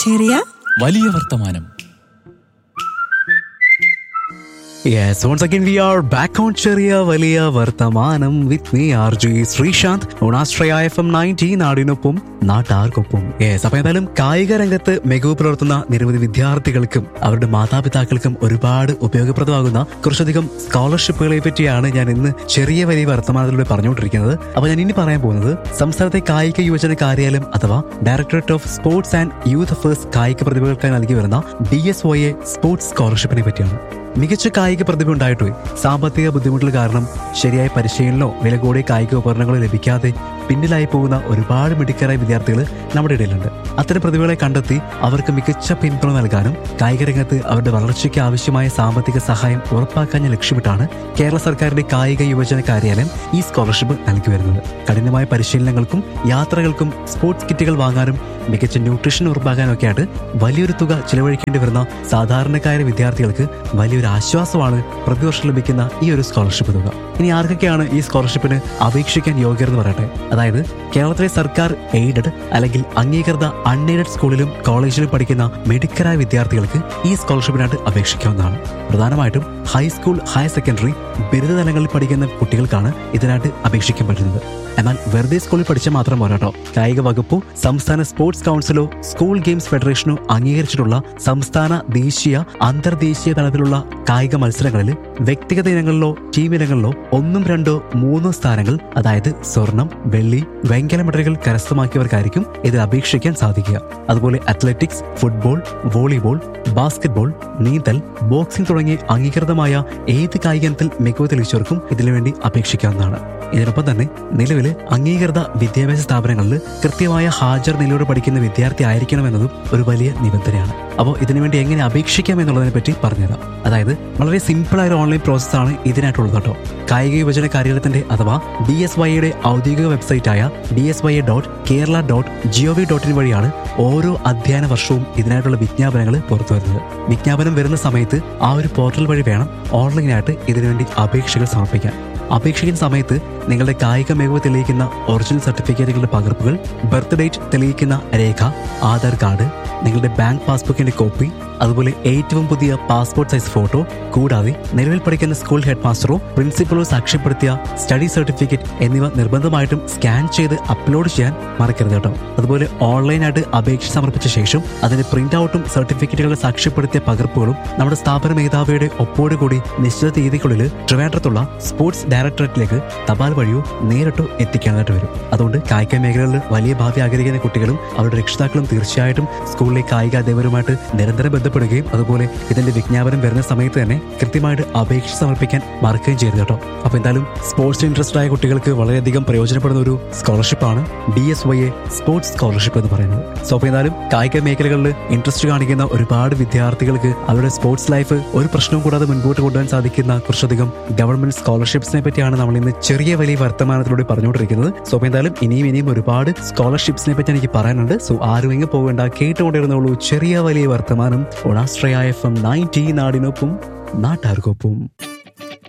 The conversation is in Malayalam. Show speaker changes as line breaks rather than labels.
ചെറിയ
വലിയ വർത്തമാനം
Yes, once again we are back on ചെറിയ വലിയ വർത്തമാനം with me R J Sreesanth ഓണാശ്രയ എഫ് എം നയൻറ്റി നാടിനൊപ്പം നാട്ടാർക്കൊപ്പം യെസ് അപ്പൊ ഏതായാലും കായിക രംഗത്ത് മികവ് പുലർത്തുന്ന നിരവധി വിദ്യാർത്ഥികൾക്കും അവരുടെ മാതാപിതാക്കൾക്കും ഒരുപാട് ഉപയോഗപ്രദമാകുന്ന കുറച്ചധികം സ്കോളർഷിപ്പുകളെ പറ്റിയാണ് ഞാൻ ഇന്ന് ചെറിയ വലിയ വർത്തമാനത്തിലൂടെ പറഞ്ഞുകൊണ്ടിരിക്കുന്നത് അപ്പൊ ഞാൻ ഇനി പറയാൻ പോകുന്നത് സംസ്ഥാനത്തെ കായിക യുവജന കാര്യാലയം അഥവാ directorate of sports and youth affairs കായിക പ്രതിഭകൾക്കായി നൽകി വരുന്ന D S O A sports സ്കോളർഷിപ്പിനെ പറ്റിയാണ് മികച്ച കായിക പ്രതിഭ ഉണ്ടായിട്ട് സാമ്പത്തിക ബുദ്ധിമുട്ടുകൾ കാരണം ശരിയായ പരിശീലനമോ വില കൂടിയ കായിക ഉപകരണങ്ങളോ ലഭിക്കാതെ പിന്നിലായി പോകുന്ന ഒരുപാട് മിടുക്കരായ വിദ്യാർത്ഥികൾ നമ്മുടെ ഇടയിലുണ്ട് അത്തരം പ്രതിഭകളെ കണ്ടെത്തി അവർക്ക് മികച്ച പിന്തുണ നൽകാനും കായിക രംഗത്ത് അവരുടെ വളർച്ചയ്ക്ക് ആവശ്യമായ സാമ്പത്തിക സഹായം ഉറപ്പാക്കാൻ ലക്ഷ്യമിട്ടാണ് കേരള സർക്കാരിന്റെ കായിക യുവജന കാര്യാലയം ഈ സ്കോളർഷിപ്പ് നൽകി വരുന്നത് കഠിനമായ പരിശീലനങ്ങൾക്കും യാത്രകൾക്കും സ്പോർട്സ് കിറ്റുകൾ വാങ്ങാനും മികച്ച ന്യൂട്രീഷൻ ഉറപ്പാക്കാനും ഒക്കെയായിട്ട് വലിയൊരു തുക ചിലവഴിക്കേണ്ടി വരുന്ന സാധാരണക്കാരായ വിദ്യാർത്ഥികൾക്ക് വലിയൊരു ആശ്വാസമാണ് പ്രതിവർഷം ലഭിക്കുന്ന ഈ ഒരു സ്കോളർഷിപ്പ് തുക ഇനി ആർക്കൊക്കെയാണ് ഈ സ്കോളർഷിപ്പിന് അപേക്ഷിക്കാൻ യോഗ്യരെന്ന് പറയട്ടെ അതായത് കേരളത്തിലെ സർക്കാർ എയ്ഡഡ് അല്ലെങ്കിൽ അംഗീകൃത അൺഎയ്ഡഡ് സ്കൂളിലും കോളേജിലും പഠിക്കുന്ന മിടുക്കരായ വിദ്യാർത്ഥികൾക്ക് ഈ സ്കോളർഷിപ്പിനായിട്ട് അപേക്ഷിക്കാവുന്നതാണ് പ്രധാനമായിട്ടും ഹൈസ്കൂൾ ഹയർ സെക്കൻഡറി ബിരുദതലങ്ങളിൽ പഠിക്കുന്ന കുട്ടികൾക്കാണ് ഇതിനായിട്ട് അപേക്ഷിക്കാൻ പറ്റുന്നത് എന്നാൽ വെറുതെ സ്കൂളിൽ പഠിച്ച മാത്രം പോരാട്ടോ കായിക വകുപ്പോ സംസ്ഥാന സ്പോർട്സ് കൗൺസിലോ സ്കൂൾ ഗെയിംസ് ഫെഡറേഷനോ അംഗീകരിച്ചിട്ടുള്ള സംസ്ഥാന ദേശീയ അന്തർദേശീയ തലത്തിലുള്ള കായിക മത്സരങ്ങളിൽ വ്യക്തിഗത ഇനങ്ങളിലോ ടീം ഇനങ്ങളിലോ ഒന്നും രണ്ടോ മൂന്നോ സ്ഥാനങ്ങൾ അതായത് സ്വർണം വെള്ളി വെങ്കല മെഡലുകൾ കരസ്ഥമാക്കിയവർക്കായിരിക്കും ഇതിൽ അപേക്ഷിക്കാൻ സാധിക്കുക അതുപോലെ അത്ലറ്റിക്സ് ഫുട്ബോൾ വോളിബോൾ ബാസ്കറ്റ്ബോൾ നീന്തൽ ബോക്സിംഗ് തുടങ്ങിയ അംഗീകൃതമായ ഏത് കായിക ഇനത്തിൽ മികവ് തെളിയിച്ചവർക്കും ഇതിനു വേണ്ടി അപേക്ഷിക്കാവുന്നതാണ് ഇതിനൊപ്പം തന്നെ നിലവിൽ അംഗീകൃത വിദ്യാഭ്യാസ സ്ഥാപനങ്ങളിൽ കൃത്യമായ ഹാജർ നിലയോടെ പഠിക്കുന്ന വിദ്യാർത്ഥി ആയിരിക്കണമെന്നതും ഒരു വലിയ നിബന്ധനയാണ് അപ്പോൾ ഇതിനുവേണ്ടി എങ്ങനെ അപേക്ഷിക്കാം എന്നുള്ളതിനെ പറ്റി പറഞ്ഞുതരാം അതായത് വളരെ സിമ്പിൾ ആയ ഒരു ഓൺലൈൻ പ്രോസസ്സാണ് ഇതിനായിട്ടുള്ളത് കേട്ടോ കായിക യുവജന കാര്യാലയത്തിന്റെ അഥവാ ഡി എസ് വൈയുടെ ഔദ്യോഗിക വെബ്സൈറ്റായ D S Y dot Kerala dot G O V dot in വഴിയാണ് ഓരോ അധ്യയന വർഷവും ഇതിനായിട്ടുള്ള വിജ്ഞാപനങ്ങൾ പുറത്തു വരുന്നത് വിജ്ഞാപനം വരുന്ന സമയത്ത് ആ ഒരു പോർട്ടൽ വഴി വേണം ഓൺലൈനായിട്ട് ഇതിനുവേണ്ടി അപേക്ഷകൾ സമർപ്പിക്കാൻ അപേക്ഷിക്കുന്ന സമയത്ത് നിങ്ങളുടെ കായിക മികവ് തെളിയിക്കുന്ന ഒറിജിനൽ സർട്ടിഫിക്കറ്റുകളുടെ പകർപ്പുകൾ ബർത്ത് ഡേറ്റ് തെളിയിക്കുന്ന രേഖ ആധാർ കാർഡ് നിങ്ങളുടെ ബാങ്ക് പാസ്ബുക്കിന്റെ കോപ്പി അതുപോലെ ഏറ്റവും പുതിയ പാസ്പോർട്ട് സൈസ് ഫോട്ടോ കൂടാതെ നിലവിൽ പഠിക്കുന്ന സ്കൂൾ ഹെഡ് മാസ്റ്ററോ പ്രിൻസിപ്പലോ സാക്ഷ്യപ്പെടുത്തിയ സ്റ്റഡി സർട്ടിഫിക്കറ്റ് എന്നിവ നിർബന്ധമായിട്ടും സ്കാൻ ചെയ്ത് അപ്ലോഡ് ചെയ്യാൻ മറക്കരുത് കേട്ടോ അതുപോലെ ഓൺലൈനായിട്ട് അപേക്ഷ സമർപ്പിച്ച ശേഷം അതിന്റെ പ്രിന്റ് ഔട്ടും സർട്ടിഫിക്കറ്റുകളുടെ സാക്ഷ്യപ്പെടുത്തിയ പകർപ്പുകളും നമ്മുടെ സ്ഥാപന മേധാവിയുടെ ഒപ്പോടുകൂടി നിശ്ചിത തീയതിക്കുള്ളിൽ ട്രിവാൻഡ്രത്തുള്ള സ്പോർട്സ് ഡയറക്ടറേറ്റിലേക്ക് തപാൽ വഴിയോ നേരിട്ടോ എത്തിക്കാനായിട്ട് വരും അതുകൊണ്ട് കായിക മേഖലകളിൽ വലിയ ഭാവി ആഗ്രഹിക്കുന്ന കുട്ടികളും അവരുടെ രക്ഷിതാക്കളും തീർച്ചയായിട്ടും സ്കൂളിലെ കായിക അധ്യാപകരുമായിട്ട് നിരന്തരം ബന്ധപ്പെടുകയും അതുപോലെ ഇതിന്റെ വിജ്ഞാപനം വരുന്ന സമയത്ത് തന്നെ കൃത്യമായിട്ട് അപേക്ഷ സമർപ്പിക്കാൻ മറക്കുകയും ചെയ്യരുത് കേട്ടോ അപ്പൊ എന്തായാലും സ്പോർട്സ് ഇൻട്രസ്റ്റ് ആയ കുട്ടികൾക്ക് വളരെയധികം പ്രയോജനപ്പെടുന്ന ഒരു സ്കോളർഷിപ്പാണ് D S Y A sports scholarship എന്ന് പറയുന്നത് സോ അപ്പൊ എന്തായാലും കായിക മേഖലകളിൽ ഇൻട്രസ്റ്റ് കാണിക്കുന്ന ഒരുപാട് വിദ്യാർത്ഥികൾക്ക് അവരുടെ സ്പോർട്സ് ലൈഫ് ഒരു പ്രശ്നവും കൂടാതെ മുൻപോട്ട് കൊണ്ടുപോകാൻ സാധിക്കുന്ന കുറച്ചധികം ഗവൺമെന്റ് സ്കോളർഷിപ്സിനെ പറ്റിയാണ് നമ്മൾ ഇന്ന് ചെറിയ വലിയ വർത്തമാനത്തിലൂടെ പറഞ്ഞുകൊണ്ടിരിക്കുന്നത് സോ അപ്പൊ എന്തായാലും ഇനിയും ഇനിയും ഒരുപാട് സ്കോളർഷിപ്സിനെ പറ്റി എനിക്ക് പറയാനുണ്ട് സോ ആരും എങ്ങ് പോകേണ്ട കേട്ടുകൊണ്ടിരുന്നുള്ളൂ ചെറിയ വലിയ വർത്തമാനം ഒണാസ്ട്രയ എഫ് എം നയൻറ്റി നാടിനൊപ്പം നാട്ടാർക്കൊപ്പം